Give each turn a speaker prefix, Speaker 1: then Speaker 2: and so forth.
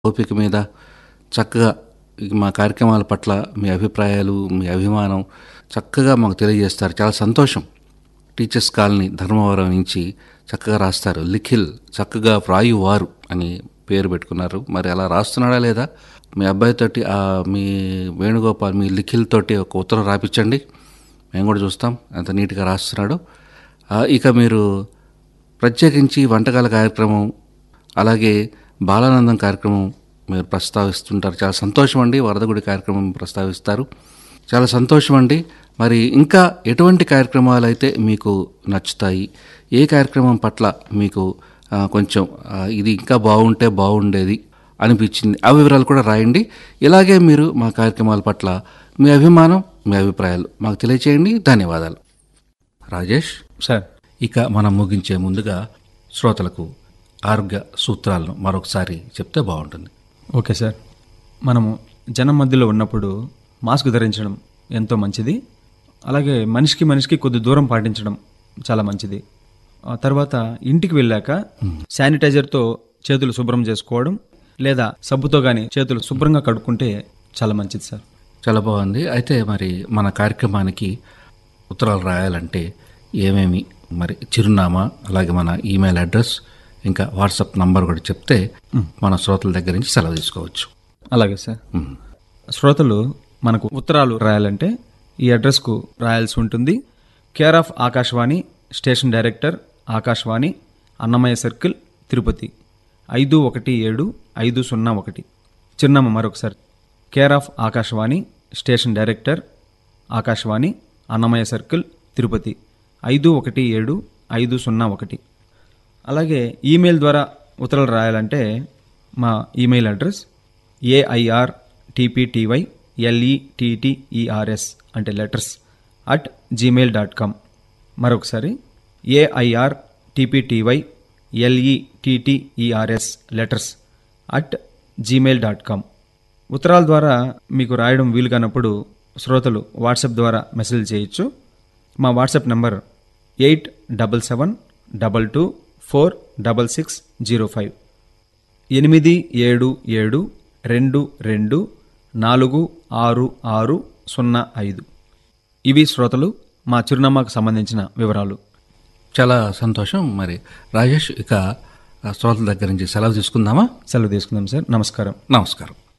Speaker 1: ఓపిక మీద చక్కగా ఈ మా కార్యక్రమాల పట్ల మీ అభిప్రాయాలు మీ అభిమానం చక్కగా మాకు తెలియజేస్తారు చాలా సంతోషం టీచర్స్ కాలనీ ధర్మవరం నుంచి చక్కగా రాస్తారు లిఖిల్ చక్కగా వ్రాయువారు అని పేరు పెట్టుకున్నారు మరి అలా రాస్తున్నాడా లేదా మీ అబ్బాయితోటి ఆ మీ వేణుగోపాల్ మీ లిఖిల్ తోటి ఒక ఉత్తరం రాపించండి మేము కూడా చూస్తాం ఎంత నీట్గా రాస్తున్నాడు ఆ, ఇక మీరు ప్రత్యేకించి వంటకాల కార్యక్రమం అలాగే బాలానందం కార్యక్రమం మీరు ప్రస్తావిస్తుంటారు చాలా సంతోషం అండి వరదగుడి కార్యక్రమం ప్రస్తావిస్తారు చాలా సంతోషం అండి మరి ఇంకా ఎటువంటి కార్యక్రమాలు అయితే మీకు నచ్చుతాయి ఏ కార్యక్రమం పట్ల మీకు ఆ, కొంచెం ఆ, ఇది ఇంకా బాగుంటే బాగుండేది అనిపించింది ఆ వివరాలు కూడా రాయండి ఇలాగే మీరు మా కార్యక్రమాల పట్ల మీ అభిమానం మీ అభిప్రాయాలు మాకు తెలియచేయండి ధన్యవాదాలు రాజేష్
Speaker 2: సార్
Speaker 1: ఇక మనం ముగించే ముందుగా శ్రోతలకు ఆరోగ్య సూత్రాలను మరొకసారి చెప్తే బాగుంటుంది
Speaker 2: ఓకే సార్ మనము జనం మధ్యలో ఉన్నప్పుడు మాస్క్ ధరించడం ఎంతో మంచిది అలాగే మనిషికి మనిషికి కొద్ది దూరం పాటించడం చాలా మంచిది ఆ తర్వాత ఇంటికి వెళ్ళాక శానిటైజర్తో చేతులు శుభ్రం చేసుకోవడం లేదా సబ్బుతో కానీ చేతులు శుభ్రంగా కడుక్కుంటే చాలా మంచిది సార్
Speaker 1: చాలా బాగుంది అయితే మరి మన కార్యక్రమానికి ఉత్తరాలు రాయాలంటే ఏమేమి మరి చిరునామా అలాగే మన ఈమెయిల్ అడ్రస్ ఇంకా వాట్సాప్ నంబర్ కూడా చెప్తే మన శ్రోతల దగ్గర నుంచి సెలవు తీసుకోవచ్చు
Speaker 2: అలాగే సార్
Speaker 1: మ్.
Speaker 2: శ్రోతలు మనకు ఉత్తరాలు రాయాలంటే ఈ అడ్రస్కు రాయాల్సి ఉంటుంది care of Akashvani station director Akashvani Annamayya circle Tirupati ఐదు ఒకటి ఏడు ఐదు సున్నా ఒకటి చిరునామా మరొకసారి care of Akashvani station director Akashvani Annamayya circle Tirupati ఐదు ఒకటి ఏడు ఐదు సున్నా ఒకటి అలాగే ఈమెయిల్ ద్వారా ఉత్తరాలు రాయాలంటే మా email address AIR TPTY LETTERS అంటే letters at Gmail dot com మరొకసారి AIR TPTY LETTERS letters at Gmail dot com ఉత్తరాల ద్వారా మీకు రాయడం వీలు కానప్పుడు శ్రోతలు వాట్సాప్ ద్వారా మెసేజ్ చేయొచ్చు మా WhatsApp number eight double seven double two four double six zero five ఎనిమిది ఏడు ఏడు రెండు రెండు నాలుగు ఆరు ఆరు సున్నా ఐదు ఇవి శ్రోతలు మా చిరునామాకు సంబంధించిన వివరాలు
Speaker 1: చాలా సంతోషం మరి రాజేష్ ఇక ఆ శ్రోతల దగ్గర నుంచి సెలవు తీసుకుందామా
Speaker 2: సెలవు తీసుకుందాం సార్ నమస్కారం
Speaker 1: నమస్కారం